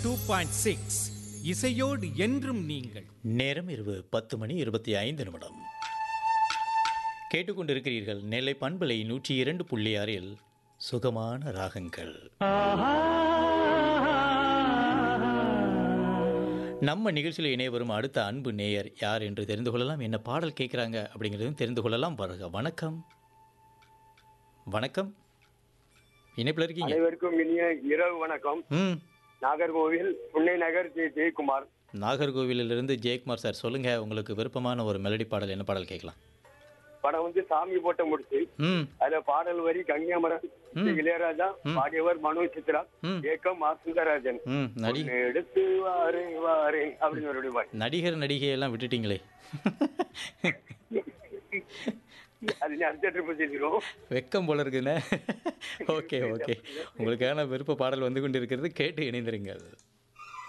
Two point six இசையோடு என்றும் நீங்கள் நேரம் இரவு பத்து மணி இருபத்தி ஐந்து நிமிடம் கேட்டுக்கொண்டிருக்கிறீர்கள் நெல்லை பண்பலை நூற்றி இரண்டு புள்ளி ஆறில் சுகமான ராகங்கள் நம்ம நிகழ்ச்சியில் இணைய வரும் அடுத்த அன்பு நேயர் யார் என்று தெரிந்து கொள்ளலாம் என்ன பாடல் கேட்குறாங்க அப்படிங்கிறதையும் தெரிந்து கொள்ளலாம் வருக வணக்கம் வணக்கம் இணைப்பில் இருக்கீங்க அனைவருக்கும் இனிய இரவு வணக்கம் ம் நாகர்கோவில் புன்னை நகர் ஜெய ஜெயக்குமார் நாகர்கோவிலிருந்து ஜெயக்குமார் சார் சொல்லுங்க உங்களுக்கு விருப்பமான ஒரு மெலடி பாடல் என்ன பாடல் கேட்கலாம் படம் வந்து சாமி போட்ட முடிச்சு ம் அதுல பாடல் வரி கன்னியாமரன் இளையராஜா பாடியவர் மனோ சித்ரா ம். ஏக்கம் ஆர் சுந்தரராஜன் ம் நடி ஒண்ணு எடுத்து வாரே வாரே அப்படின்னு ஒரு பாய் நடிகர் நடிகையெல்லாம் விட்டுட்டீங்களே அது நீ அடுத்த ட்ரிப் செஞ்சிடும் வெக்கம் போல இருக்குண்ணே ஓகே ஓகே உங்களுக்கான விருப்ப பாடல் வந்து கொண்டிருக்கிறது கேட்டு இணைந்திருங்கள்